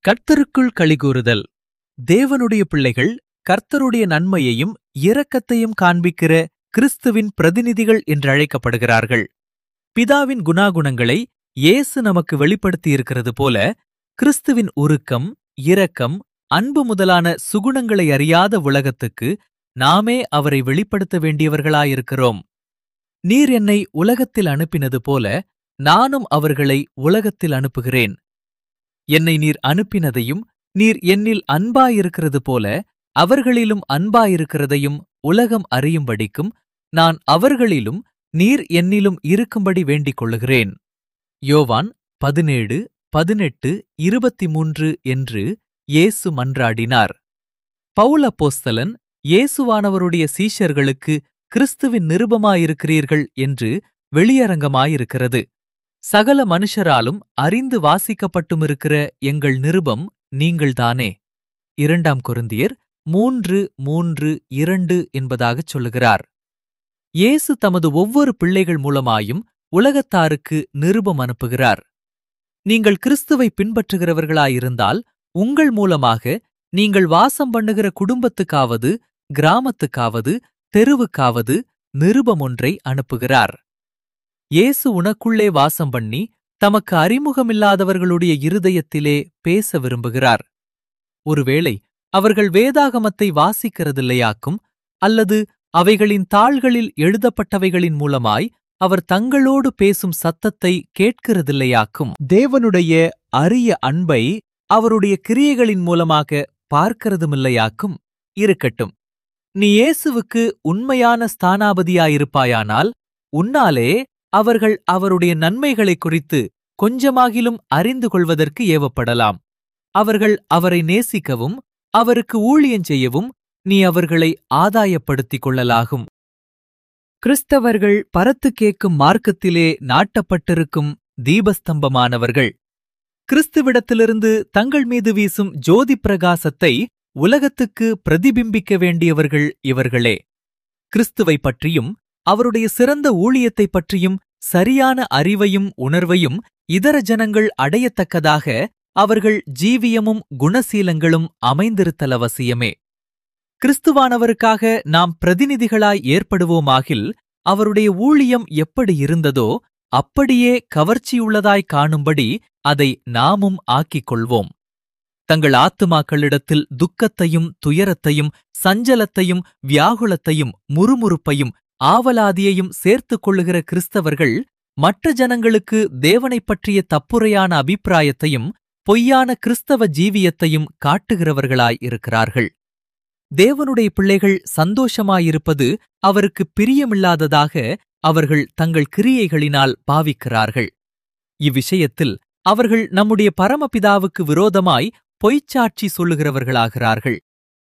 கர்த்தருக்குள் களிகூறுதல் தேவனுடைய பிள்ளைகள் கர்த்தருடைய நன்மையையும் இரக்கத்தையும் காண்பிக்கிற கிறிஸ்துவின் பிரதிநிதிகள் என்றழைக்கப்படுகிறார்கள் பிதாவின் குணாகுணங்களை இயேசு நமக்கு வெளிப்படுத்தியிருக்கிறது போல கிறிஸ்துவின் உருக்கம் இரக்கம் அன்பு முதலான சுகுணங்களை அறியாத உலகத்துக்கு நாமே அவரை வெளிப்படுத்த வேண்டியவர்களாயிருக்கிறோம் நீர் என்னை உலகத்தில் அனுப்பினது போல நானும் அவர்களை உலகத்தில் அனுப்புகிறேன் என்னை நீர் அனுப்பினதையும் நீர் என்னில் அன்பாயிருக்கிறது போல அவர்களிலும் அன்பாயிருக்கிறதையும் உலகம் அறியும்படிக்கும் நான் அவர்களிலும் நீர் என்னிலும் இருக்கும்படி வேண்டிக் கொள்ளுகிறேன் யோவான் பதினேழு பதினெட்டு இருபத்தி மூன்று என்று இயேசு மன்றாடினார் பவுல் அப்போஸ்தலன் இயேசுவானவருடைய சீஷர்களுக்கு கிறிஸ்துவின் நிருபமாயிருக்கிறீர்கள் என்று வெளியரங்கமாயிருக்கிறது சகல மனுஷராலும் அறிந்து வாசிக்கப்பட்டுமிருக்கிற எங்கள் நிருபம் நீங்கள்தானே இரண்டாம் கொருந்தியர் மூன்று மூன்று இரண்டு என்பதாகச் சொல்லுகிறார் இயேசு தமது ஒவ்வொரு பிள்ளைகள் மூலமாயும் உலகத்தாருக்கு நிருபம் அனுப்புகிறார் நீங்கள் கிறிஸ்துவை பின்பற்றுகிறவர்களாயிருந்தால் உங்கள் மூலமாக நீங்கள் வாசம் பண்ணுகிற குடும்பத்துக்காவது கிராமத்துக்காவது தெருவுக்காவது நிருபம் ஒன்றை அனுப்புகிறார் இயேசு உனக்குள்ளே வாசம் பண்ணி தமக்கு அறிமுகமில்லாதவர்களுடைய இருதயத்திலே பேச விரும்புகிறார் ஒருவேளை அவர்கள் வேதாகமத்தை வாசிக்கிறதில்லையாக்கும் அல்லது அவைகளின் தாள்களில் எழுதப்பட்டவைகளின் மூலமாய் அவர் தங்களோடு பேசும் சத்தத்தை கேட்கிறதில்லையாக்கும் தேவனுடைய அரிய அன்பை அவருடைய கிரியைகளின் மூலமாக பார்க்கிறதுமில்லையாக்கும் இருக்கட்டும் நீ இயேசுவுக்கு உண்மையான ஸ்தானாபதியாயிருப்பாயானால் உன்னாலே அவர்கள் அவருடைய நன்மைகளைக் குறித்து கொஞ்சமாகிலும் அறிந்து கொள்வதற்கு ஏவப்படலாம் அவர்கள் அவரை நேசிக்கவும் அவருக்கு ஊழியஞ்செய்யவும் நீ அவர்களை ஆதாயப்படுத்திக் கொள்ளலாகும் கிறிஸ்தவர்கள் பரத்து கேட்கும் மார்க்கத்திலே நாட்டப்பட்டிருக்கும் தீபஸ்தம்பமானவர்கள் கிறிஸ்துவிடத்திலிருந்து தங்கள் மீது வீசும் ஜோதி பிரகாசத்தை உலகத்துக்கு பிரதிபிம்பிக்க வேண்டியவர்கள் இவர்களே கிறிஸ்துவை பற்றியும் அவருடைய சிறந்த ஊழியத்தைப் பற்றியும் சரியான அறிவையும் உணர்வையும் இதர ஜனங்கள் அடையத்தக்கதாக அவர்கள் ஜீவியமும் குணசீலங்களும் அமைந்திருத்தல் அவசியமே கிறிஸ்துவானவருக்காக நாம் பிரதிநிதிகளாய் ஏற்படுவோமாகில் அவருடைய ஊழியம் எப்படி இருந்ததோ அப்படியே கவர்ச்சியுள்ளதாய் காணும்படி அதை நாமும் ஆக்கிக் கொள்வோம் தங்கள் ஆத்துமாக்களிடத்தில் துக்கத்தையும் துயரத்தையும் சஞ்சலத்தையும் வியாகுலத்தையும் முறுமுறுப்பையும் ஆவலாதியையும் சேர்த்துக் கொள்ளுகிற கிறிஸ்தவர்கள் மற்ற ஜனங்களுக்கு தேவனைப் பற்றிய தப்புரையான அபிப்பிராயத்தையும் பொய்யான கிறிஸ்தவ ஜீவியத்தையும் காட்டுகிறவர்களாய் இருக்கிறார்கள் தேவனுடைய பிள்ளைகள் சந்தோஷமாயிருப்பது அவருக்கு பிரியமில்லாததாக அவர்கள் தங்கள் கிரியைகளினால் பாவிக்கிறார்கள் இவ்விஷயத்தில் அவர்கள் நம்முடைய பரமபிதாவுக்கு விரோதமாய் பொய்ச்சாட்சி சொல்லுகிறவர்களாகிறார்கள்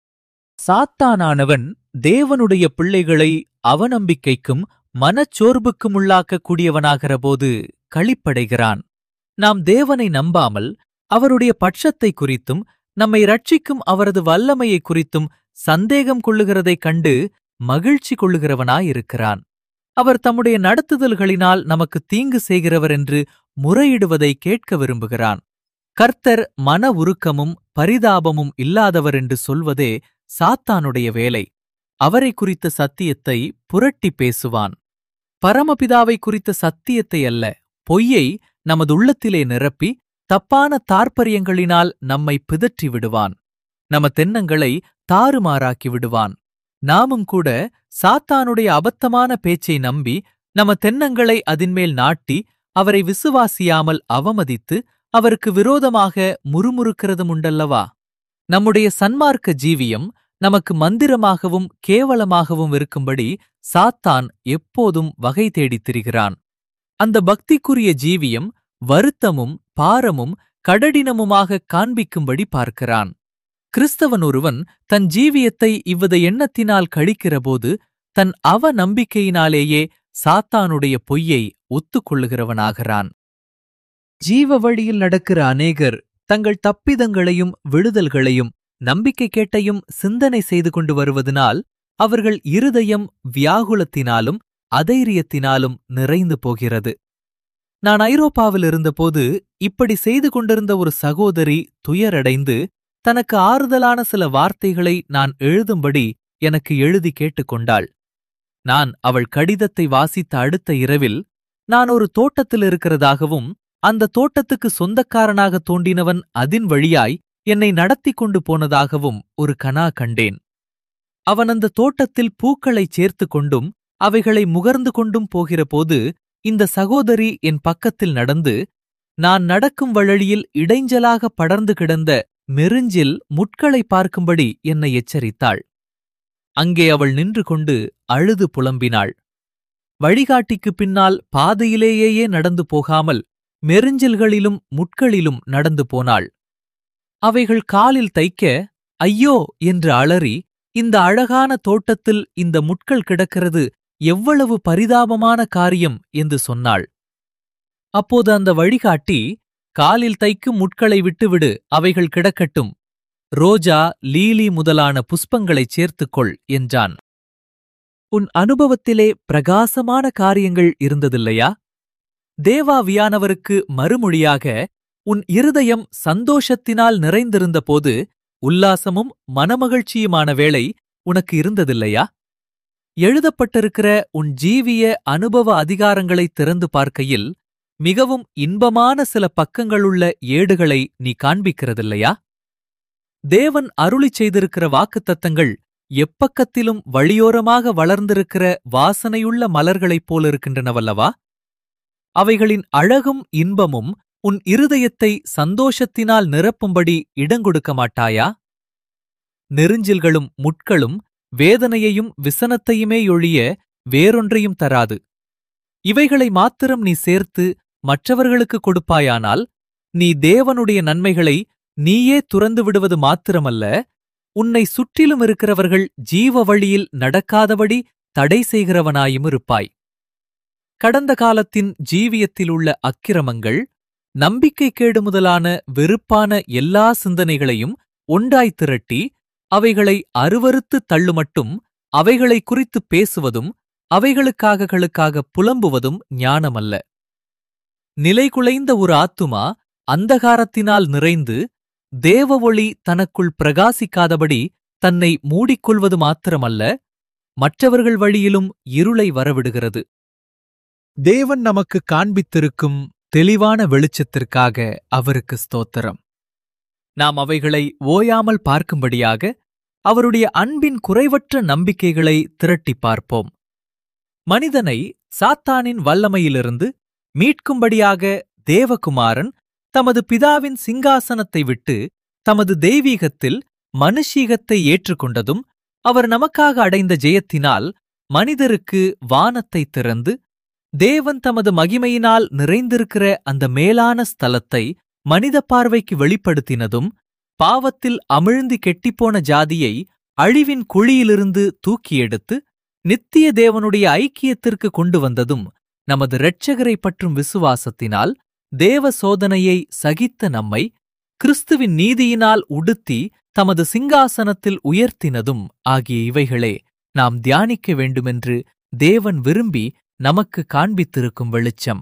சாத்தானானவன் தேவனுடைய பிள்ளைகளை அவநம்பிக்கைக்கும் மனச்சோர்வுக்கும் உள்ளாக்கக்கூடியவனாகிறபோது களிப்படைகிறான் நாம் தேவனை நம்பாமல் அவருடைய பட்சத்தை குறித்தும் நம்மை ரட்சிக்கும் அவரது வல்லமையை குறித்தும் சந்தேகம் கொள்ளுகிறதைக் கண்டு மகிழ்ச்சி கொள்ளுகிறவனாயிருக்கிறான் அவர் தம்முடைய நடத்துதல்களினால் நமக்கு தீங்கு செய்கிறவர் என்று முறையிடுவதை கேட்க விரும்புகிறான் கர்த்தர் மன உருக்கமும் பரிதாபமும் இல்லாதவர் என்று சொல்வதே சாத்தானுடைய வேலை அவரை குறித்த சத்தியத்தை புரட்டி பேசுவான் பரமபிதாவை குறித்த சத்தியத்தை அல்ல பொய்யை நமது உள்ளத்திலே நிரப்பி தப்பான தாற்பரியங்களினால் நம்மை பிதற்றி விடுவான் நம தென்னங்களை தாறுமாறாக்கி விடுவான் நாமும் கூட சாத்தானுடைய அபத்தமான பேச்சை நம்பி நம தென்னங்களை அதின்மேல் நாட்டி அவரை விசுவாசியாமல் அவமதித்து அவருக்கு விரோதமாக முறுமுறுக்கிறதும் உண்டல்லவா நம்முடைய சன்மார்க்க ஜீவியம் நமக்கு மந்திரமாகவும் கேவலமாகவும் இருக்கும்படி சாத்தான் எப்போதும் வகை தேடித் திரிகிறான் அந்த பக்திக்குரிய ஜீவியம் வருத்தமும் பாரமும் கடடினமுமாக காண்பிக்கும்படி பார்க்கிறான் கிறிஸ்தவன் ஒருவன் தன் ஜீவியத்தை இவ்வித எண்ணத்தினால் கழிக்கிறபோது தன் அவ நம்பிக்கையினாலேயே சாத்தானுடைய பொய்யை ஒத்துக்கொள்ளுகிறவனாகிறான் ஜீவ வழியில் நடக்கிற அநேகர் தங்கள் தப்பிதங்களையும் விடுதல்களையும் நம்பிக்கை கேட்டையும் சிந்தனை செய்து கொண்டு வருவதனால் அவர்கள் இருதயம் வியாகுலத்தினாலும் அதைரியத்தினாலும் நிறைந்து போகிறது நான் ஐரோப்பாவில் இருந்தபோது இப்படி செய்து கொண்டிருந்த ஒரு சகோதரி துயரடைந்து தனக்கு ஆறுதலான சில வார்த்தைகளை நான் எழுதும்படி எனக்கு எழுதி கேட்டுக்கொண்டாள் நான் அவள் கடிதத்தை வாசித்த அடுத்த இரவில் நான் ஒரு தோட்டத்தில் இருக்கிறதாகவும் அந்த தோட்டத்துக்கு சொந்தக்காரனாக தோண்டினவன் அதின் வழியாய் என்னை நடத்தி கொண்டு போனதாகவும் ஒரு கனா கண்டேன் அவன் அந்த தோட்டத்தில் பூக்களைச் சேர்த்து கொண்டும் அவைகளை முகர்ந்து கொண்டும் போகிறபோது இந்த சகோதரி என் பக்கத்தில் நடந்து நான் நடக்கும் வழியில் இடைஞ்சலாக படர்ந்து கிடந்த மெருஞ்சில் முட்களை பார்க்கும்படி என்னை எச்சரித்தாள் அங்கே அவள் நின்று கொண்டு அழுது புலம்பினாள் வழிகாட்டிக்கு பின்னால் பாதையிலேயே நடந்து போகாமல் மெருஞ்சில்களிலும் முட்களிலும் நடந்து போனாள் அவைகள் காலில் தைக்க ஐயோ என்று அலறி இந்த அழகான தோட்டத்தில் இந்த முட்கள் கிடக்கிறது எவ்வளவு பரிதாபமான காரியம் என்று சொன்னாள் அப்போது அந்த வழிகாட்டி காலில் தைக்கும் முட்களை விட்டுவிடு அவைகள் கிடக்கட்டும் ரோஜா லீலி முதலான புஷ்பங்களைச் சேர்த்துக்கொள் என்றான் உன் அனுபவத்திலே பிரகாசமான காரியங்கள் இருந்ததில்லையா தேவாவியானவருக்கு மறுமொழியாக உன் இருதயம் சந்தோஷத்தினால் நிறைந்திருந்தபோது உல்லாசமும் மனமகிழ்ச்சியுமான வேளை உனக்கு இருந்ததில்லையா எழுதப்பட்டிருக்கிற உன் ஜீவிய அனுபவ அதிகாரங்களை திறந்து பார்க்கையில் மிகவும் இன்பமான சில பக்கங்களுள்ள ஏடுகளை நீ காண்பிக்கிறதில்லையா தேவன் அருளிச் செய்திருக்கிற வாக்குத்தத்தங்கள் எப்பக்கத்திலும் வழியோரமாக வளர்ந்திருக்கிற வாசனையுள்ள மலர்களைப் போலிருக்கின்றனவல்லவா அவைகளின் அழகும் இன்பமும் உன் இருதயத்தை சந்தோஷத்தினால் நிரப்பும்படி இடங்கொடுக்க மாட்டாயா நெருஞ்சில்களும் முட்களும் வேதனையையும் விசனத்தையுமேயொழிய வேறொன்றையும் தராது இவைகளை மாத்திரம் நீ சேர்த்து மற்றவர்களுக்கு கொடுப்பாயானால் நீ தேவனுடைய நன்மைகளை நீயே துறந்து விடுவது மாத்திரமல்ல உன்னை சுற்றிலும் இருக்கிறவர்கள் ஜீவ வழியில் நடக்காதபடி தடை செய்கிறவனாயும் இருப்பாய் கடந்த காலத்தின் ஜீவியத்தில் உள்ள அக்கிரமங்கள் நம்பிக்கை கேடு முதலான வெறுப்பான எல்லா சிந்தனைகளையும் ஒன்றாய் திரட்டி அவைகளை அருவறுத்து தள்ளுமட்டும் அவைகளை குறித்து பேசுவதும் அவைகளுக்காககளுக்காக புலம்புவதும் ஞானமல்ல நிலைகுலைந்த ஒரு ஆத்துமா அந்தகாரத்தினால் நிறைந்து தேவ ஒளி தனக்குள் பிரகாசிக்காதபடி தன்னை மூடிக்கொள்வது மாத்திரமல்ல மற்றவர்கள் வழியிலும் இருளை வரவிடுகிறது தேவன் நமக்கு காண்பித்திருக்கும் தெளிவான வெளிச்சத்திற்காக அவருக்கு ஸ்தோத்திரம் நாம் அவைகளை ஓயாமல் பார்க்கும்படியாக அவருடைய அன்பின் குறைவற்ற நம்பிக்கைகளை திரட்டிப் பார்ப்போம் மனிதனை சாத்தானின் வல்லமையிலிருந்து மீட்கும்படியாக தேவகுமாரன் தமது பிதாவின் சிங்காசனத்தை விட்டு தமது தெய்வீகத்தில் மனுஷீகத்தை ஏற்றுக்கொண்டதும் அவர் நமக்காக அடைந்த ஜெயத்தினால் மனிதருக்கு வானத்தை திறந்து தேவன் தமது மகிமையினால் நிறைந்திருக்கிற அந்த மேலான ஸ்தலத்தை மனித பார்வைக்கு வெளிப்படுத்தினதும் பாவத்தில் அமிழ்ந்து கெட்டிப்போன ஜாதியை அழிவின் குழியிலிருந்து தூக்கி எடுத்து நித்திய தேவனுடைய ஐக்கியத்திற்கு கொண்டு வந்ததும் நமது இரட்சகரை பற்றும் விசுவாசத்தினால் தேவ சோதனையை சகித்த நம்மை கிறிஸ்துவின் நீதியினால் உடுத்தி தமது சிங்காசனத்தில் உயர்த்தினதும் ஆகிய இவைகளே நாம் தியானிக்க வேண்டுமென்று தேவன் விரும்பி நமக்கு காண்பித்திருக்கும் வெளிச்சம்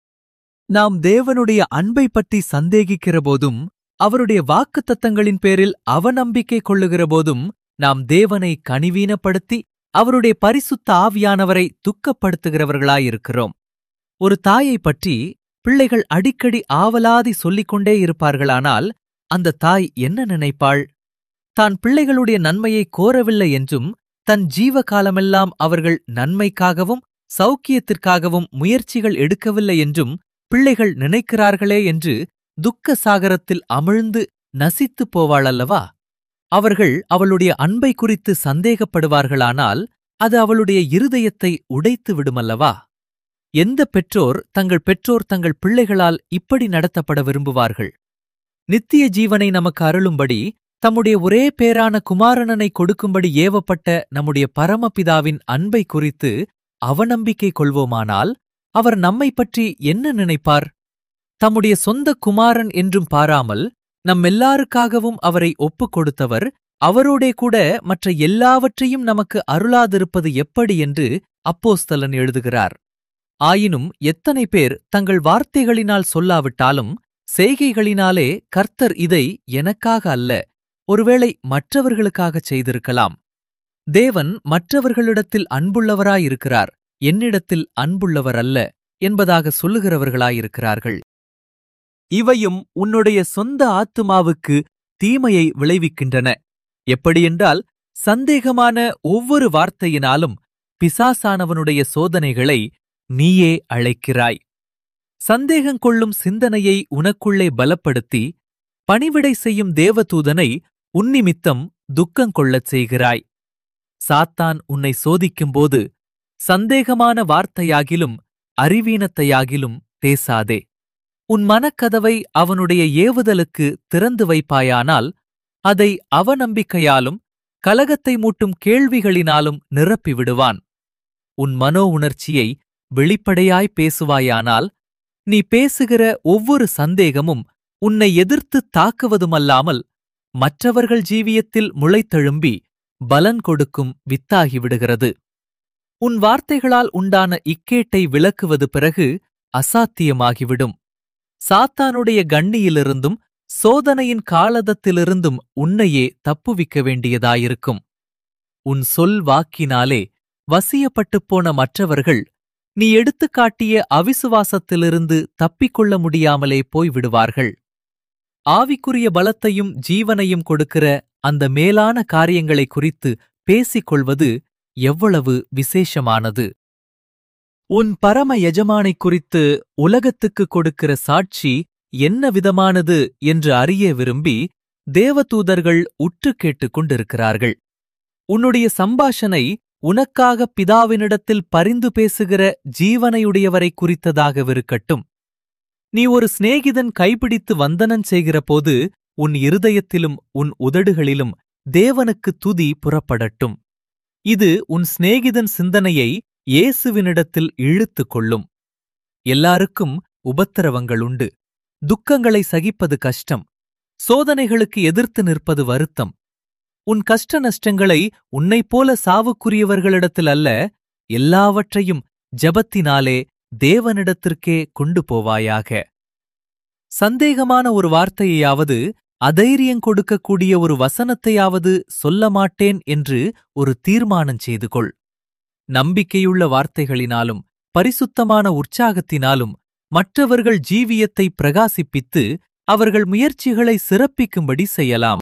நாம் தேவனுடைய அன்பை பற்றி சந்தேகிக்கிற போதும் அவருடைய வாக்குத்தத்தங்களின் பேரில் அவநம்பிக்கை கொள்ளுகிற போதும் நாம் தேவனை கனிவீனப்படுத்தி அவருடைய பரிசுத்த ஆவியானவரை துக்கப்படுத்துகிறவர்களாயிருக்கிறோம் ஒரு தாயைப் பற்றி பிள்ளைகள் அடிக்கடி ஆவலாதி சொல்லிக் கொண்டே இருப்பார்களானால் அந்த தாய் என்ன நினைப்பாள் தான் பிள்ளைகளுடைய நன்மையை கோரவில்லை என்றும் தன் ஜீவ காலமெல்லாம் அவர்கள் நன்மைக்காகவும் சௌக்கியத்திற்காகவும் முயற்சிகள் எடுக்கவில்லை என்றும் பிள்ளைகள் நினைக்கிறார்களே என்று துக்க சாகரத்தில் அமிழ்ந்து நசித்துப் போவாளல்லவா அவர்கள் அவளுடைய அன்பை குறித்து சந்தேகப்படுவார்களானால் அது அவளுடைய இருதயத்தை உடைத்து விடுமல்லவா எந்த பெற்றோர் தங்கள் பெற்றோர் தங்கள் பிள்ளைகளால் இப்படி நடத்தப்பட விரும்புவார்கள் நித்திய ஜீவனை நமக்கு அருளும்படி தம்முடைய ஒரே பேரான குமாரனனை கொடுக்கும்படி ஏவப்பட்ட நம்முடைய பரமபிதாவின் அன்பை குறித்து அவநம்பிக்கை கொள்வோமானால் அவர் நம்மை பற்றி என்ன நினைப்பார் தம்முடைய சொந்த குமாரன் என்றும் பாராமல் நம்மெல்லாருக்காகவும் அவரை ஒப்புக் கொடுத்தவர் அவரோடே கூட மற்ற எல்லாவற்றையும் நமக்கு அருளாதிருப்பது எப்படி என்று அப்போஸ்தலன் எழுதுகிறார் ஆயினும் எத்தனை பேர் தங்கள் வார்த்தைகளினால் சொல்லாவிட்டாலும் செய்கைகளினாலே கர்த்தர் இதை எனக்காக அல்ல ஒருவேளை மற்றவர்களுக்காகச் செய்திருக்கலாம் தேவன் மற்றவர்களிடத்தில் அன்புள்ளவராயிருக்கிறார் என்னிடத்தில் அன்புள்ளவர் அல்ல என்பதாக சொல்லுகிறவர்களாயிருக்கிறார்கள் இவையும் உன்னுடைய சொந்த ஆத்துமாவுக்கு தீமையை விளைவிக்கின்றன எப்படியென்றால் சந்தேகமான ஒவ்வொரு வார்த்தையினாலும் பிசாசானவனுடைய சோதனைகளை நீயே அழைக்கிறாய் சந்தேகங் கொள்ளும் சிந்தனையை உனக்குள்ளே பலப்படுத்தி பணிவிடை செய்யும் தேவதூதனை உன்னிமித்தம் துக்கங்கொள்ளச் செய்கிறாய் சாத்தான் உன்னை சோதிக்கும்போது சந்தேகமான வார்த்தையாகிலும் அறிவீனத்தையாகிலும் பேசாதே உன் மனக்கதவை அவனுடைய ஏவுதலுக்கு திறந்து வைப்பாயானால் அதை அவநம்பிக்கையாலும் கலகத்தை மூட்டும் கேள்விகளினாலும் நிரப்பிவிடுவான் உன் மனோ உணர்ச்சியை வெளிப்படையாய் பேசுவாயானால் நீ பேசுகிற ஒவ்வொரு சந்தேகமும் உன்னை எதிர்த்து தாக்குவதுமல்லாமல் மற்றவர்கள் ஜீவியத்தில் முளைத்தெழும்பி பலன் கொடுக்கும் வித்தாகிவிடுகிறது உன் வார்த்தைகளால் உண்டான இக்கேட்டை விளக்குவது பிறகு அசாத்தியமாகிவிடும் சாத்தானுடைய கண்ணியிலிருந்தும் சோதனையின் காலதத்திலிருந்தும் உன்னையே தப்புவிக்க வேண்டியதாயிருக்கும் உன் சொல் வாக்கினாலே வசியப்பட்டுப் போன மற்றவர்கள் நீ எடுத்துக்காட்டிய அவிசுவாசத்திலிருந்து தப்பிக்கொள்ள முடியாமலே போய்விடுவார்கள் ஆவிக்குரிய பலத்தையும் ஜீவனையும் கொடுக்கிற அந்த மேலான காரியங்களை குறித்து பேசிக் கொள்வது எவ்வளவு விசேஷமானது உன் பரம எஜமானைக் குறித்து உலகத்துக்கு கொடுக்கிற சாட்சி என்ன விதமானது என்று அறிய விரும்பி தேவதூதர்கள் உற்று கேட்டுக் கொண்டிருக்கிறார்கள் உன்னுடைய சம்பாஷணை உனக்காக பிதாவினிடத்தில் பரிந்து பேசுகிற ஜீவனையுடையவரை குறித்ததாகவிருக்கட்டும் நீ ஒரு சிநேகிதன் கைப்பிடித்து வந்தனன் செய்கிறபோது உன் இருதயத்திலும் உன் உதடுகளிலும் தேவனுக்கு துதி புறப்படட்டும் இது உன் சிநேகிதன் சிந்தனையை இயேசுவினிடத்தில் இழுத்துக் கொள்ளும் எல்லாருக்கும் உபத்திரவங்கள் உண்டு துக்கங்களை சகிப்பது கஷ்டம் சோதனைகளுக்கு எதிர்த்து நிற்பது வருத்தம் உன் கஷ்ட நஷ்டங்களை உன்னைப் போல சாவுக்குரியவர்களிடத்தில் அல்ல எல்லாவற்றையும் ஜபத்தினாலே தேவனிடத்திற்கே கொண்டு போவாயாக சந்தேகமான ஒரு வார்த்தையாவது அதைரியம் கொடுக்கக்கூடிய ஒரு வசனத்தையாவது சொல்ல மாட்டேன் என்று ஒரு தீர்மானம் செய்து கொள் நம்பிக்கையுள்ள வார்த்தைகளினாலும் பரிசுத்தமான உற்சாகத்தினாலும் மற்றவர்கள் ஜீவியத்தை பிரகாசிப்பித்து அவர்கள் முயற்சிகளை சிறப்பிக்கும்படி செய்யலாம்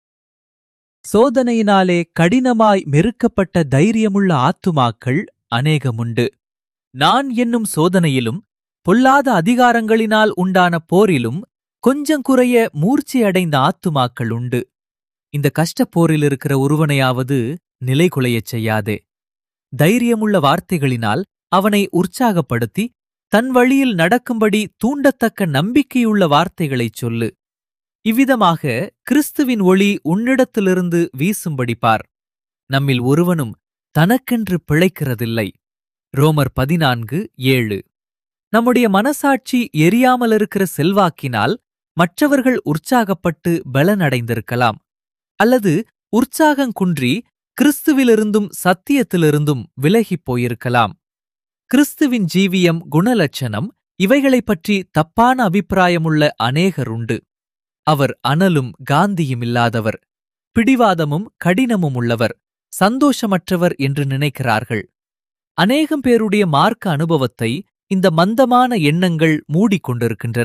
சோதனையினாலே கடினமாய் மெருக்கப்பட்ட தைரியமுள்ள ஆத்துமாக்கள் அநேகமுண்டு நான் என்னும் சோதனையிலும் பொல்லாத அதிகாரங்களினால் உண்டான போரிலும் கொஞ்சங்குறைய மூர்ச்சியடைந்த ஆத்துமாக்கள் உண்டு இந்த கஷ்டப் போரில் இருக்கிற ஒருவனையாவது நிலைகுலையச் செய்யாதே தைரியமுள்ள வார்த்தைகளினால் அவனை உற்சாகப்படுத்தி தன் வழியில் நடக்கும்படி தூண்டத்தக்க நம்பிக்கையுள்ள வார்த்தைகளைச் சொல்லு இவ்விதமாக கிறிஸ்துவின் ஒளி உன்னிடத்திலிருந்து வீசும்படி பார் நம்மில் ஒருவனும் தனக்கென்று பிழைக்கிறதில்லை ரோமர் பதினான்கு ஏழு நம்முடைய மனசாட்சி எரியாமலிருக்கிற செல்வாக்கினால் மற்றவர்கள் உற்சாகப்பட்டு பலனடைந்திருக்கலாம் அல்லது உற்சாகங்குன்றி கிறிஸ்துவிலிருந்தும் சத்தியத்திலிருந்தும் விலகிப் போயிருக்கலாம் கிறிஸ்துவின் ஜீவியம் குணலட்சணம் இவைகளைப் பற்றி தப்பான அபிப்பிராயமுள்ள அநேகருண்டு அவர் அனலும் காந்தியும் இல்லாதவர் பிடிவாதமும் கடினமும் உள்ளவர் சந்தோஷமற்றவர் என்று நினைக்கிறார்கள் அநேகம் பேருடைய மார்க்க அனுபவத்தை இந்த மந்தமான எண்ணங்கள் மூடிக்கொண்டிருக்கின்றன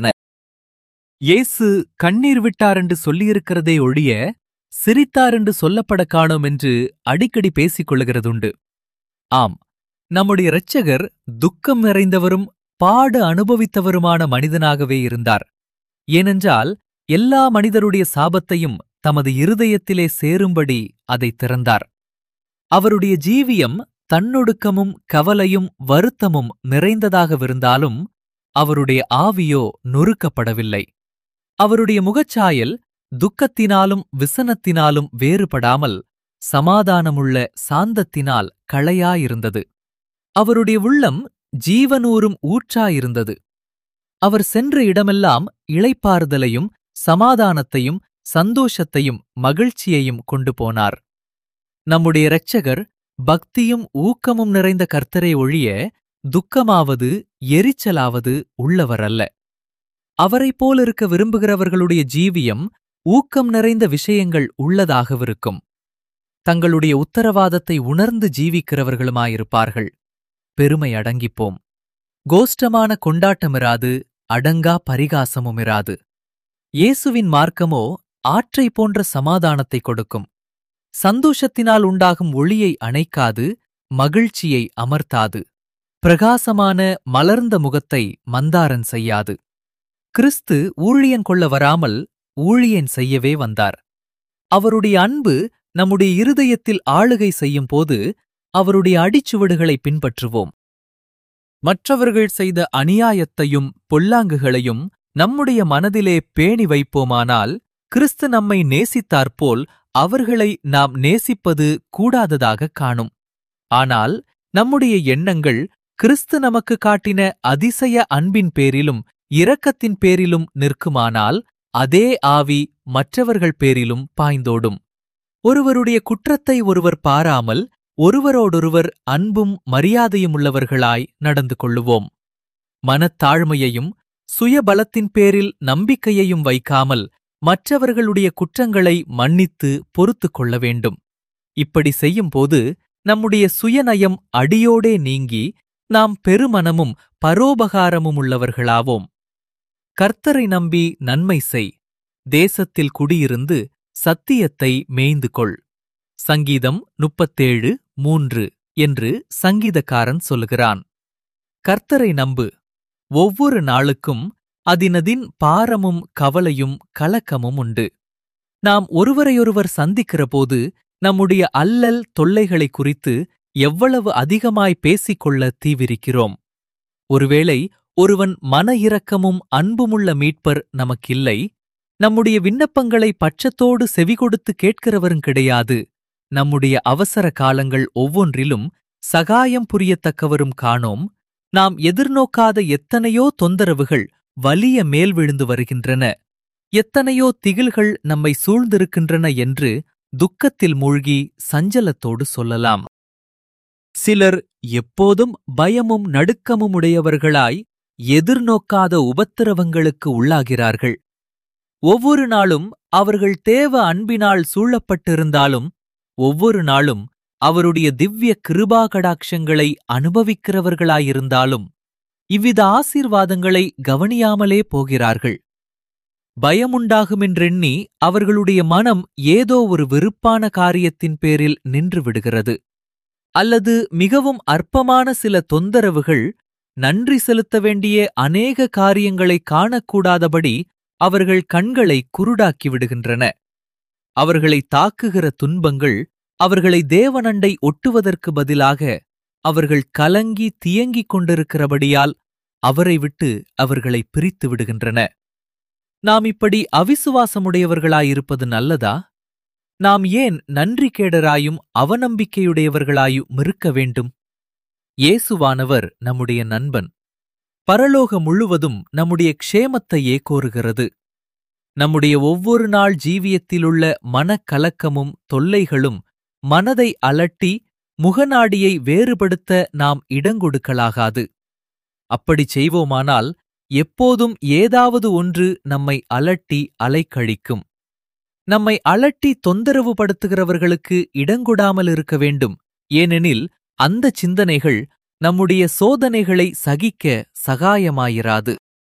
இயேசு கண்ணீர் விட்டார் என்று சொல்லியிருக்கிறதே ஒழிய சிரித்தார் என்று சொல்லப்பட காணோம் என்று அடிக்கடி பேசிக் கொள்ளுகிறதுண்டு ஆம் நம்முடைய இரட்சகர் துக்கம் நிறைந்தவரும் பாடு அனுபவித்தவருமான மனிதனாகவே இருந்தார் ஏனென்றால் எல்லா மனிதருடைய சாபத்தையும் தமது இருதயத்திலே சேரும்படி அதை திறந்தார் அவருடைய ஜீவியம் தன்னொடுக்கமும் கவலையும் வருத்தமும் நிறைந்ததாகவிருந்தாலும் அவருடைய ஆவியோ நொறுக்கப்படவில்லை அவருடைய முகச்சாயல் துக்கத்தினாலும் விசனத்தினாலும் வேறுபடாமல் சமாதானமுள்ள சாந்தத்தினால் களையாயிருந்தது அவருடைய உள்ளம் ஜீவனூரும் ஊற்றாயிருந்தது அவர் சென்ற இடமெல்லாம் இளைப்பாறுதலையும் சமாதானத்தையும் சந்தோஷத்தையும் மகிழ்ச்சியையும் கொண்டு போனார் நம்முடைய இரட்சகர் பக்தியும் ஊக்கமும் நிறைந்த கர்த்தரை ஒழிய துக்கமாவது எரிச்சலாவது உள்ளவர் அல்ல அவரைப் போலிருக்க விரும்புகிறவர்களுடைய ஜீவியம் ஊக்கம் நிறைந்த விஷயங்கள் உள்ளதாகவிருக்கும் தங்களுடைய உத்தரவாதத்தை உணர்ந்து ஜீவிக்கிறவர்களுமாயிருப்பார்கள் பெருமை அடங்கிப்போம் கோஷ்டமான கொண்டாட்டமிராது அடங்கா பரிகாசமுமிராது இயேசுவின் மார்க்கமோ ஆற்றை போன்ற சமாதானத்தை கொடுக்கும் சந்தோஷத்தினால் உண்டாகும் ஒளியை அணைக்காது மகிழ்ச்சியை அமர்த்தாது பிரகாசமான மலர்ந்த முகத்தை மந்தாரன் செய்யாது கிறிஸ்து ஊழியன் கொள்ள வராமல் ஊழியன் செய்யவே வந்தார் அவருடைய அன்பு நம்முடைய இருதயத்தில் ஆளுகை செய்யும் போது அவருடைய அடிச்சுவடுகளை பின்பற்றுவோம் மற்றவர்கள் செய்த அநியாயத்தையும் பொல்லாங்குகளையும் நம்முடைய மனதிலே பேணி வைப்போமானால் கிறிஸ்து நம்மை நேசித்தாற்போல் அவர்களை நாம் நேசிப்பது கூடாததாகக் காணும் ஆனால் நம்முடைய எண்ணங்கள் கிறிஸ்து நமக்கு காட்டின அதிசய அன்பின் பேரிலும் இரக்கத்தின் பேரிலும் நிற்குமானால் அதே ஆவி மற்றவர்கள் பேரிலும் பாய்ந்தோடும் ஒருவருடைய குற்றத்தை ஒருவர் பாராமல் ஒருவரோடொருவர் அன்பும் மரியாதையும் உள்ளவர்களாய் நடந்து கொள்ளுவோம் மனத்தாழ்மையையும் சுயபலத்தின் பேரில் நம்பிக்கையையும் வைக்காமல் மற்றவர்களுடைய குற்றங்களை மன்னித்து பொறுத்துக் கொள்ள வேண்டும் இப்படி செய்யும்போது நம்முடைய சுயநயம் அடியோடே நீங்கி நாம் பெருமனமும் பரோபகாரமும் உள்ளவர்களாவோம் கர்த்தரை நம்பி நன்மை செய் தேசத்தில் குடியிருந்து சத்தியத்தை மேய்ந்து கொள் சங்கீதம் முப்பத்தேழு மூன்று என்று சங்கீதக்காரன் சொல்லுகிறான் கர்த்தரை நம்பு ஒவ்வொரு நாளுக்கும் அதினதின் பாரமும் கவலையும் கலக்கமும் உண்டு நாம் ஒருவரையொருவர் சந்திக்கிறபோது நம்முடைய அல்லல் தொல்லைகளை குறித்து எவ்வளவு அதிகமாய் பேசிக்கொள்ள தீவிரிக்கிறோம் ஒருவேளை ஒருவன் மன இரக்கமும் அன்புமுள்ள மீட்பர் நமக்கில்லை நம்முடைய விண்ணப்பங்களை பட்சத்தோடு செவிகொடுத்து கேட்கிறவரும் கிடையாது நம்முடைய அவசர காலங்கள் ஒவ்வொன்றிலும் சகாயம் புரியத்தக்கவரும் காணோம் நாம் எதிர்நோக்காத எத்தனையோ தொந்தரவுகள் வலிய மேல் விழுந்து வருகின்றன எத்தனையோ திகில்கள் நம்மை சூழ்ந்திருக்கின்றன என்று துக்கத்தில் மூழ்கி சஞ்சலத்தோடு சொல்லலாம் சிலர் எப்போதும் பயமும் நடுக்கமும் உடையவர்களாய் எதிர்நோக்காத உபத்திரவங்களுக்கு உள்ளாகிறார்கள் ஒவ்வொரு நாளும் அவர்கள் தேவ அன்பினால் சூழப்பட்டிருந்தாலும் ஒவ்வொரு நாளும் அவருடைய திவ்ய கிருபா கடாட்சங்களை அனுபவிக்கிறவர்களாயிருந்தாலும் இவ்வித ஆசீர்வாதங்களை கவனியாமலே போகிறார்கள் பயமுண்டாகுமென்றெண்ணி அவர்களுடைய மனம் ஏதோ ஒரு வெறுப்பான காரியத்தின் பேரில் நின்று விடுகிறது அல்லது மிகவும் அற்பமான சில தொந்தரவுகள் நன்றி செலுத்த வேண்டிய அநேக காரியங்களை காணக்கூடாதபடி அவர்கள் கண்களை குருடாக்கி விடுகின்றன அவர்களை தாக்குகிற துன்பங்கள் அவர்களை தேவனண்டை ஒட்டுவதற்கு பதிலாக அவர்கள் கலங்கி தியங்கிக் கொண்டிருக்கிறபடியால் அவரை விட்டு அவர்களை பிரித்து விடுகின்றன நாம் இப்படி அவிசுவாசமுடையவர்களாயிருப்பது நல்லதா நாம் ஏன் நன்றிகேடராயும் அவநம்பிக்கையுடையவர்களாயும் இருக்க வேண்டும் இயேசுவானவர் நம்முடைய நண்பன் பரலோகம் முழுவதும் நம்முடைய க்ஷேமத்தையே கோருகிறது நம்முடைய ஒவ்வொரு நாள் ஜீவியத்திலுள்ள மனக்கலக்கமும் தொல்லைகளும் மனதை அலட்டி முகநாடியை வேறுபடுத்த நாம் இடங்கொடுக்கலாகாது அப்படிச் செய்வோமானால் எப்போதும் ஏதாவது ஒன்று நம்மை அலட்டி அலைக்கழிக்கும் நம்மை அலட்டி தொந்தரவுபடுத்துகிறவர்களுக்கு இடங்கொடாமல் இருக்க வேண்டும் ஏனெனில் அந்த சிந்தனைகள் நம்முடைய சோதனைகளை சகிக்க சகாயமாயிராது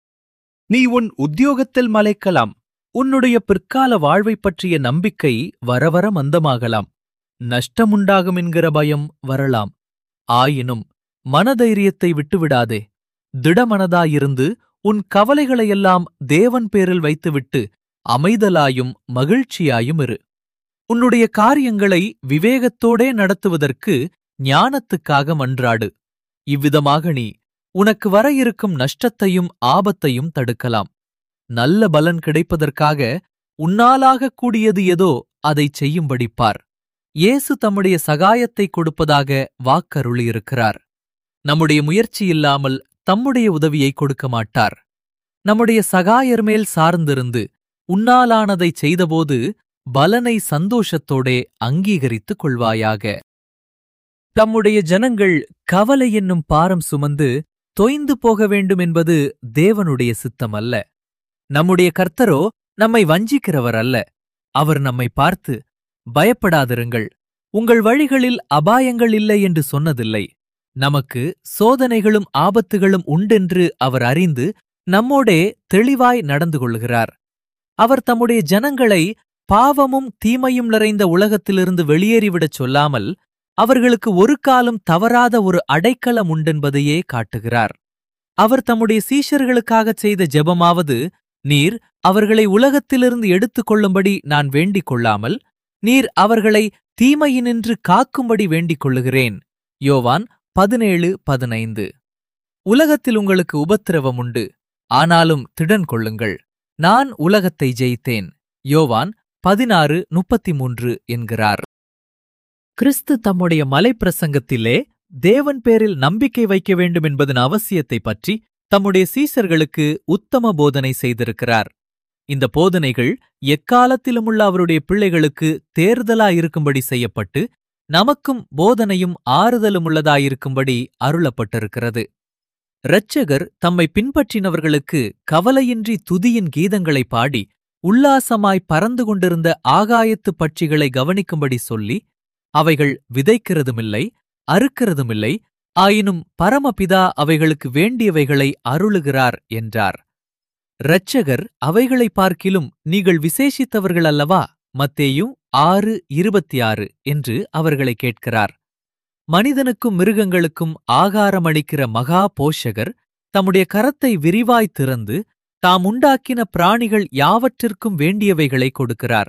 நீ உன் உத்தியோகத்தில் மலைக்கலாம் உன்னுடைய பிற்கால வாழ்வைப் பற்றிய நம்பிக்கை வரவர மந்தமாகலாம் நஷ்டமுண்டாகும் என்கிற பயம் வரலாம் ஆயினும் மனதைரியத்தை விட்டுவிடாதே திடமனதாயிருந்து உன் கவலைகளையெல்லாம் தேவன் பேரில் வைத்துவிட்டு அமைதலாயும் மகிழ்ச்சியாயும் இரு உன்னுடைய காரியங்களை விவேகத்தோடே நடத்துவதற்கு ஞானத்துக்காக மன்றாடு இவ்விதமாக நீ உனக்கு வர இருக்கும் நஷ்டத்தையும் ஆபத்தையும் தடுக்கலாம் நல்ல பலன் கிடைப்பதற்காக உன்னாலாகக் கூடியது எதோ அதைச் செய்யும்படி பார் இயேசு தம்முடைய சகாயத்தை கொடுப்பதாக வாக்கருளியிருக்கிறார் நம்முடைய முயற்சி இல்லாமல் தம்முடைய உதவியை கொடுக்க மாட்டார் நம்முடைய சகாயர் மேல் சார்ந்திருந்து உன்னாலானதைச் செய்தபோது பலனை சந்தோஷத்தோடே அங்கீகரித்துக் கொள்வாயாக தம்முடைய ஜனங்கள் கவலை என்னும் பாரம் சுமந்து தொய்ந்து போக வேண்டும் என்பது தேவனுடைய சித்தம் அல்ல நம்முடைய கர்த்தரோ நம்மை வஞ்சிக்கிறவர் அல்ல அவர் நம்மை பார்த்து பயப்படாதிருங்கள் உங்கள் வழிகளில் அபாயங்கள் இல்லை என்று சொன்னதில்லை நமக்கு சோதனைகளும் ஆபத்துகளும் உண்டென்று அவர் அறிந்து நம்மோடே தெளிவாய் நடந்து கொள்கிறார் அவர் தம்முடைய ஜனங்களை பாவமும் தீமையும் நிறைந்த உலகத்திலிருந்து வெளியேறிவிடச் சொல்லாமல் அவர்களுக்கு ஒரு காலம் தவறாத ஒரு அடைக்கலம் உண்டென்பதையே காட்டுகிறார் அவர் தம்முடைய சீஷர்களுக்காகச் செய்த ஜெபமாவது நீர் அவர்களை உலகத்திலிருந்து எடுத்துக் கொள்ளும்படி நான் வேண்டிக் கொள்ளாமல் நீர் அவர்களை தீமையினின்று காக்கும்படி வேண்டிக் கொள்ளுகிறேன் யோவான் பதினேழு பதினைந்து உலகத்தில் உங்களுக்கு உபத்திரவம் உண்டு ஆனாலும் திடன் கொள்ளுங்கள் நான் உலகத்தை ஜெயித்தேன் யோவான் பதினாறு முப்பத்தி மூன்று என்கிறார் கிறிஸ்து தம்முடைய மலைப்பிரசங்கத்திலே தேவன் பேரில் நம்பிக்கை வைக்க வேண்டும் என்பதன் அவசியத்தை பற்றி தம்முடைய சீசர்களுக்கு உத்தம போதனை செய்திருக்கிறார் இந்த போதனைகள் எக்காலத்திலும் உள்ள அவருடைய பிள்ளைகளுக்கு தேர்தலாயிருக்கும்படி செய்யப்பட்டு நமக்கும் போதனையும் ஆறுதலும் உள்ளதாயிருக்கும்படி அருளப்பட்டிருக்கிறது இரட்சகர் தம்மை பின்பற்றினவர்களுக்கு கவலையின்றி துதியின் கீதங்களை பாடி உல்லாசமாய் பறந்து கொண்டிருந்த ஆகாயத்து பட்சிகளை கவனிக்கும்படி சொல்லி அவைகள் விதைக்கிறதுமில்லை அறுக்கிறதுமில்லை ஆயினும் பரமபிதா அவைகளுக்கு வேண்டியவைகளை அருளுகிறார் என்றார் இரட்சகர் அவைகளை பார்க்கிலும் நீங்கள் விசேஷித்தவர்கள் அல்லவா மத்தேயு ஆறு இருபத்தி ஆறு என்று அவர்களை கேட்கிறார் மனிதனுக்கும் மிருகங்களுக்கும் ஆகாரமளிக்கிற மகா போஷகர் தம்முடைய கரத்தை விரிவாய் திறந்து தாம் உண்டாக்கின பிராணிகள் யாவற்றிற்கும் வேண்டியவைகளை கொடுக்கிறார்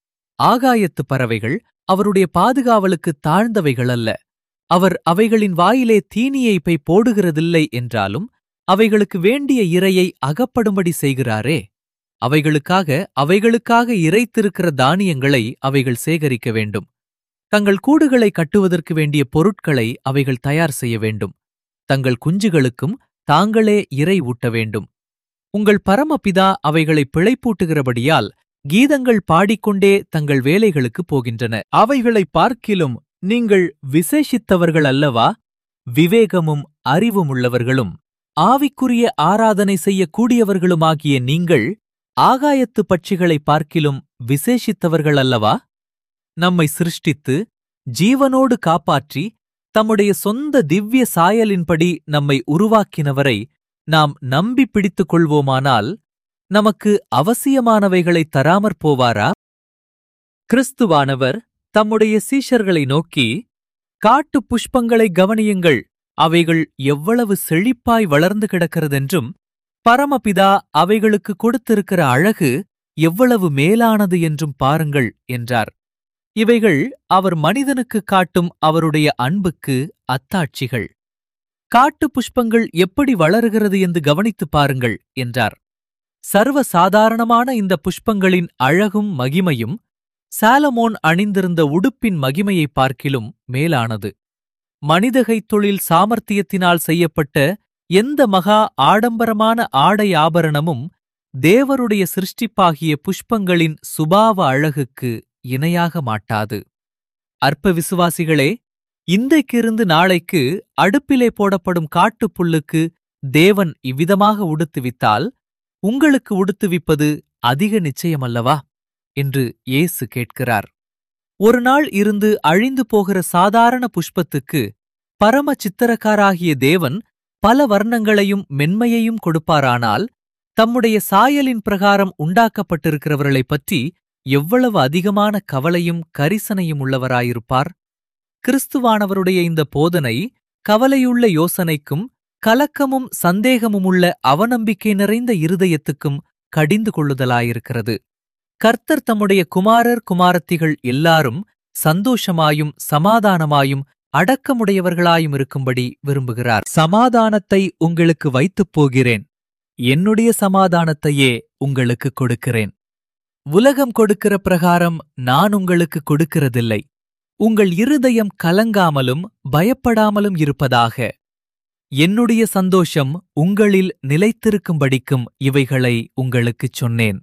ஆகாயத்து பறவைகள் அவருடைய பாதுகாவலுக்கு தாழ்ந்தவைகள் அல்ல அவர் அவைகளின் வாயிலே தீனியை பை போடுகிறதில்லை என்றாலும் அவைகளுக்கு வேண்டிய இரையை அகப்படும்படி செய்கிறாரே அவைகளுக்காக அவைகளுக்காக இறைத்திருக்கிற தானியங்களை அவைகள் சேகரிக்க வேண்டும் தங்கள் கூடுகளை கட்டுவதற்கு வேண்டிய பொருட்களை அவைகள் தயார் செய்ய வேண்டும் தங்கள் குஞ்சுகளுக்கும் தாங்களே இறை ஊட்ட வேண்டும் உங்கள் பரமபிதா அவைகளை பிழைப்பூட்டுகிறபடியால் கீதங்கள் பாடிக்கொண்டே தங்கள் வேலைகளுக்கு போகின்றன அவைகளை பார்க்கிலும் நீங்கள் விசேஷித்தவர்கள் அல்லவா விவேகமும் அறிவுமுள்ளவர்களும் ஆவிக்குரிய ஆராதனை செய்யக்கூடியவர்களுமாகிய நீங்கள் ஆகாயத்து பட்சிகளை பார்க்கிலும் விசேஷித்தவர்கள் அல்லவா நம்மை சிருஷ்டித்து ஜீவனோடு காப்பாற்றி தம்முடைய சொந்த திவ்ய சாயலின்படி நம்மை உருவாக்கினவரை நாம் நம்பி பிடித்துக் கொள்வோமானால் நமக்கு அவசியமானவைகளை தராமற் போவாரா கிறிஸ்துவானவர் தம்முடைய சீஷர்களை நோக்கி காட்டுப் புஷ்பங்களை கவனியுங்கள் அவைகள் எவ்வளவு செழிப்பாய் வளர்ந்து கிடக்கிறதென்றும் பரமபிதா அவைகளுக்கு கொடுத்திருக்கிற அழகு எவ்வளவு மேலானது என்றும் பாருங்கள் என்றார் இவைகள் அவர் மனிதனுக்கு காட்டும் அவருடைய அன்புக்கு அத்தாட்சிகள் காட்டு புஷ்பங்கள் எப்படி வளருகிறது என்று கவனித்துப் பாருங்கள் என்றார் சர்வ சாதாரணமான இந்த புஷ்பங்களின் அழகும் மகிமையும் சாலமோன் அணிந்திருந்த உடுப்பின் மகிமையைப் பார்க்கிலும் மேலானது மனிதகைத் தொழில் சாமர்த்தியத்தினால் செய்யப்பட்ட எந்த மகா ஆடம்பரமான ஆடை ஆபரணமும் தேவருடைய சிருஷ்டிப்பாகிய புஷ்பங்களின் சுபாவ அழகுக்கு இணையாக மாட்டாது அற்ப விசுவாசிகளே இன்றைக்கிருந்து நாளைக்கு அடுப்பிலே போடப்படும் காட்டுப்புல்லுக்கு தேவன் இவ்விதமாக உடுத்துவித்தால் உங்களுக்கு உடுத்துவிப்பது அதிக நிச்சயமல்லவா என்று இயேசு கேட்கிறார் ஒரு நாள் இருந்து அழிந்து போகிற சாதாரண புஷ்பத்துக்கு பரம சித்திரக்காராகிய தேவன் பல வர்ணங்களையும் மென்மையையும் கொடுப்பாரானால் தம்முடைய சாயலின் பிரகாரம் உண்டாக்கப்பட்டிருக்கிறவர்களைப் பற்றி எவ்வளவு அதிகமான கவலையும் கரிசனையும் உள்ளவராயிருப்பார் கிறிஸ்துவானவருடைய இந்த போதனை கவலையுள்ள யோசனைக்கும் கலக்கமும் சந்தேகமுமுள்ள அவநம்பிக்கை நிறைந்த இருதயத்துக்கும் கடிந்து கொள்ளுதலாயிருக்கிறது கர்த்தர் தம்முடைய குமாரர் குமாரத்திகள் எல்லாரும் சந்தோஷமாயும் சமாதானமாயும் அடக்கமுடையவர்களாயும் இருக்கும்படி விரும்புகிறார் சமாதானத்தை உங்களுக்கு வைத்துப் போகிறேன் என்னுடைய சமாதானத்தையே உங்களுக்கு கொடுக்கிறேன் உலகம் கொடுக்கிற பிரகாரம் நான் உங்களுக்கு கொடுக்கிறதில்லை உங்கள் இருதயம் கலங்காமலும் பயப்படாமலும் இருப்பதாக என்னுடைய சந்தோஷம் உங்களில் நிலைத்திருக்கும்படிக்கும் இவைகளை உங்களுக்குச் சொன்னேன்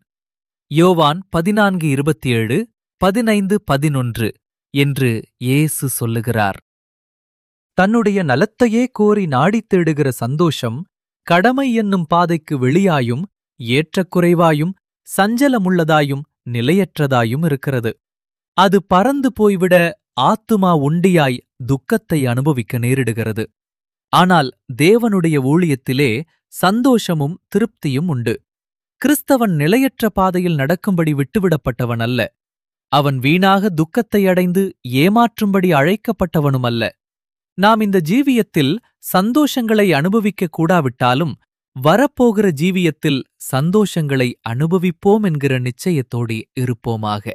யோவான் பதினான்கு இருபத்தி ஏழு பதினைந்து பதினொன்று என்று இயேசு சொல்லுகிறார் தன்னுடைய நலத்தையே கோரி நாடித் தேடுகிற சந்தோஷம் கடமை என்னும் பாதைக்கு வெளியாயும் ஏற்றக்குறைவாயும் சஞ்சலமுள்ளதாயும் நிலையற்றதாயும் இருக்கிறது அது பறந்து போய்விட ஆத்துமா உண்டியாய் துக்கத்தை அனுபவிக்க நேரிடுகிறது ஆனால் தேவனுடைய ஊழியத்திலே சந்தோஷமும் திருப்தியும் உண்டு கிறிஸ்தவன் நிலையற்ற பாதையில் நடக்கும்படி விட்டுவிடப்பட்டவன் அல்ல அவன் வீணாக துக்கத்தை அடைந்து ஏமாற்றும்படி அழைக்கப்பட்டவனும் அல்ல நாம் இந்த ஜீவியத்தில் சந்தோஷங்களை அனுபவிக்க கூடாவிட்டாலும் வரப்போகிற ஜீவியத்தில் சந்தோஷங்களை அனுபவிப்போம் என்கிற நிச்சயத்தோடு இருப்போமாக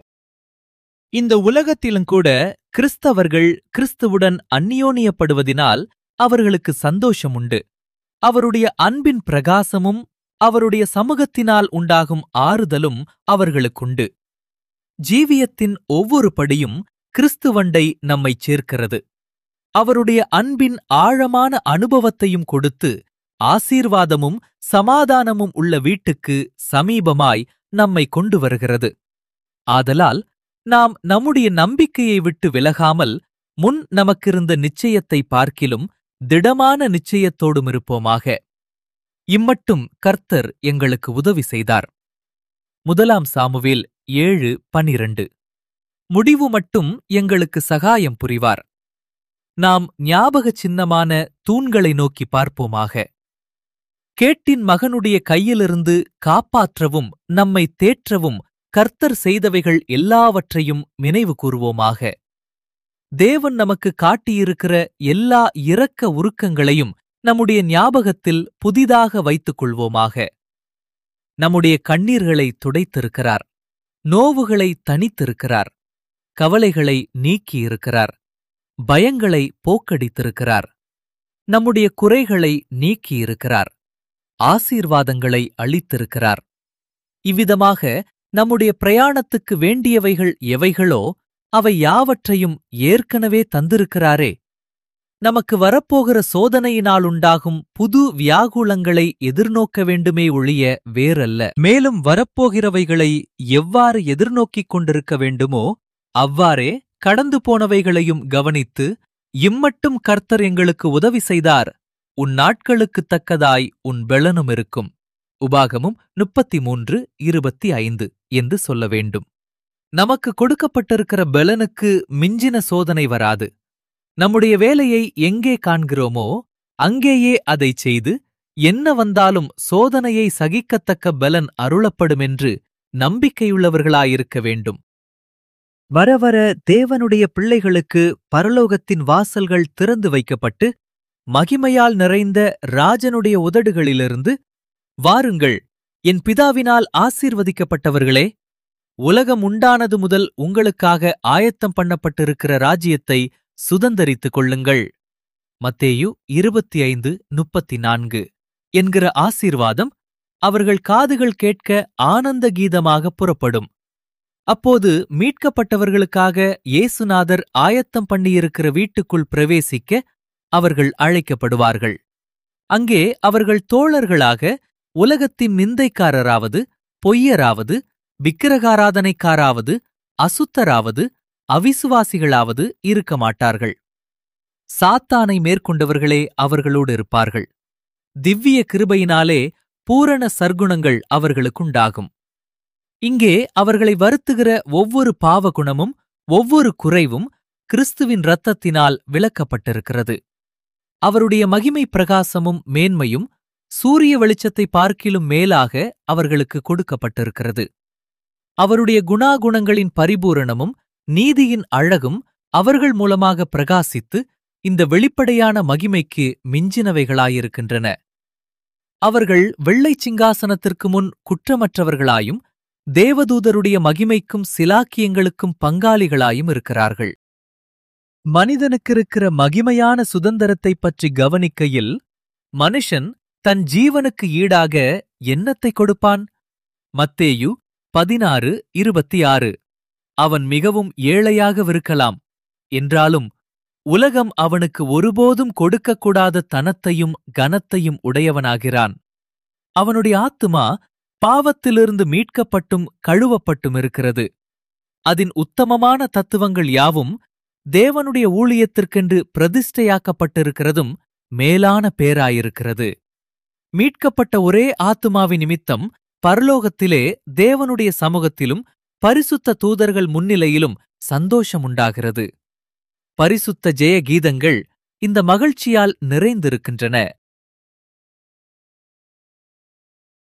இந்த உலகத்திலும் கூட கிறிஸ்தவர்கள் கிறிஸ்துவுடன் அந்நியோனியப்படுவதினால் அவர்களுக்கு சந்தோஷம் உண்டு அவருடைய அன்பின் பிரகாசமும் அவருடைய சமூகத்தினால் உண்டாகும் ஆறுதலும் அவர்களுக்குண்டு ஜீவியத்தின் ஒவ்வொரு படியும் கிறிஸ்துவண்டை நம்மைச் சேர்க்கிறது அவருடைய அன்பின் ஆழமான அனுபவத்தையும் கொடுத்து ஆசீர்வாதமும் சமாதானமும் உள்ள வீட்டுக்கு சமீபமாய் நம்மை கொண்டு வருகிறது ஆதலால் நாம் நம்முடைய நம்பிக்கையை விட்டு விலகாமல் முன் நமக்கிருந்த நிச்சயத்தை பார்க்கிலும் திடமான நிச்சயத்தோடும் இருப்போமாக இம்மட்டும் கர்த்தர் எங்களுக்கு உதவி செய்தார் முதலாம் சாமுவேல் ஏழு பனிரண்டு முடிவு மட்டும் எங்களுக்கு சகாயம் புரிவார் நாம் ஞாபக சின்னமான தூண்களை நோக்கி பார்ப்போமாக கேட்டின் மகனுடைய கையிலிருந்து காப்பாற்றவும் நம்மை தேற்றவும் கர்த்தர் செய்தவைகள் எல்லாவற்றையும் நினைவு கூறுவோமாக தேவன் நமக்கு காட்டியிருக்கிற எல்லா இரக்க உருக்கங்களையும் நம்முடைய ஞாபகத்தில் புதிதாக வைத்துக் கொள்வோமாக நம்முடைய கண்ணீர்களை துடைத்திருக்கிறார் நோவுகளை தனித்திருக்கிறார் கவலைகளை நீக்கியிருக்கிறார் பயங்களை போக்கடித்திருக்கிறார் நம்முடைய குறைகளை நீக்கியிருக்கிறார் ஆசீர்வாதங்களை அளித்திருக்கிறார் இவ்விதமாக நம்முடைய பிரயாணத்துக்கு வேண்டியவைகள் எவைகளோ அவை யாவற்றையும் ஏற்கனவே தந்திருக்கிறாரே நமக்கு வரப்போகிற சோதனையினாலுண்டாகும் புது வியாகுலங்களை எதிர்நோக்க வேண்டுமே ஒழிய வேறல்ல மேலும் வரப்போகிறவைகளை எவ்வாறு எதிர்நோக்கிக் கொண்டிருக்க வேண்டுமோ அவ்வாறே கடந்து போனவைகளையும் கவனித்து இம்மட்டும் கர்த்தர் எங்களுக்கு உதவி செய்தார் உன் நாட்களுக்குத் தக்கதாய் உன் பெலனும் இருக்கும் உபாகமும் முப்பத்தி மூன்று இருபத்தி ஐந்து என்று சொல்ல வேண்டும் நமக்கு கொடுக்கப்பட்டிருக்கிற பெலனுக்கு மிஞ்சின சோதனை வராது நம்முடைய வேலையை எங்கே காண்கிறோமோ அங்கேயே அதைச் செய்து என்ன வந்தாலும் சோதனையை சகிக்கத்தக்க பலன் அருளப்படுமென்று நம்பிக்கையுள்ளவர்களாயிருக்க வேண்டும் வர வர தேவனுடைய பிள்ளைகளுக்கு பரலோகத்தின் வாசல்கள் திறந்து வைக்கப்பட்டு மகிமையால் நிறைந்த ராஜனுடைய உதடுகளிலிருந்து வாருங்கள் என் பிதாவினால் ஆசீர்வதிக்கப்பட்டவர்களே உலகம் உண்டானது முதல் உங்களுக்காக ஆயத்தம் பண்ணப்பட்டிருக்கிற ராஜ்யத்தை சுதந்தரித்துக் கொள்ளுங்கள் மத்தேயு இருபத்தி ஐந்து முப்பத்தி நான்கு என்கிற ஆசீர்வாதம் அவர்கள் காதுகள் கேட்க ஆனந்த கீதமாக புறப்படும் அப்போது மீட்கப்பட்டவர்களுக்காக இயேசுநாதர் ஆயத்தம் பண்ணியிருக்கிற வீட்டுக்குள் பிரவேசிக்க அவர்கள் அழைக்கப்படுவார்கள் அங்கே அவர்கள் தோழர்களாக உலகத்தின் நிந்தைக்காரராவது பொய்யராவது விக்கிரகாராதனைக்காராவது அசுத்தராவது அவிசுவாசிகளாவது இருக்க மாட்டார்கள் சாத்தானை மேற்கொண்டவர்களே அவர்களோடு இருப்பார்கள் திவ்ய கிருபையினாலே பூரண சர்க்குணங்கள் அவர்களுக்குண்டாகும் இங்கே அவர்களை வருத்துகிற ஒவ்வொரு பாவகுணமும் ஒவ்வொரு குறைவும் கிறிஸ்துவின் இரத்தத்தினால் விளக்கப்பட்டிருக்கிறது அவருடைய மகிமை பிரகாசமும் மேன்மையும் சூரிய வெளிச்சத்தை பார்க்கிலும் மேலாக அவர்களுக்கு கொடுக்கப்பட்டிருக்கிறது அவருடைய குணாகுணங்களின் பரிபூரணமும் நீதியின் அழகும் அவர்கள் மூலமாக பிரகாசித்து இந்த வெளிப்படையான மகிமைக்கு மிஞ்சினவைகளாயிருக்கின்றன அவர்கள் வெள்ளைச் சிங்காசனத்திற்கு முன் குற்றமற்றவர்களாயும் தேவதூதருடைய மகிமைக்கும் சிலாக்கியங்களுக்கும் பங்காளிகளாயும் இருக்கிறார்கள் மனிதனுக்கிருக்கிற மகிமையான சுதந்திரத்தைப் பற்றி கவனிக்கையில் மனுஷன் தன் ஜீவனுக்கு ஈடாக என்னத்தை கொடுப்பான் மத்தேயு பதினாறு இருபத்தி ஆறு அவன் மிகவும் ஏழையாகவிருக்கலாம் என்றாலும் உலகம் அவனுக்கு ஒருபோதும் கொடுக்கக்கூடாத தனத்தையும் கனத்தையும் உடையவனாகிறான் அவனுடைய ஆத்துமா பாவத்திலிருந்து மீட்கப்பட்டும் கழுவப்பட்டும் இருக்கிறது அதன் உத்தமமான தத்துவங்கள் யாவும் தேவனுடைய ஊழியத்திற்கென்று பிரதிஷ்டையாக்கப்பட்டிருக்கிறதும் மேலான பேராயிருக்கிறது மீட்கப்பட்ட ஒரே ஆத்துமாவின் நிமித்தம் பரலோகத்திலே தேவனுடைய சமூகத்திலும் பரிசுத்த தூதர்கள் முன்னிலையிலும் சந்தோஷம் உண்டாகிறது பரிசுத்த ஜெய கீதங்கள் இந்த மகிழ்ச்சியால் நிறைந்திருக்கின்றன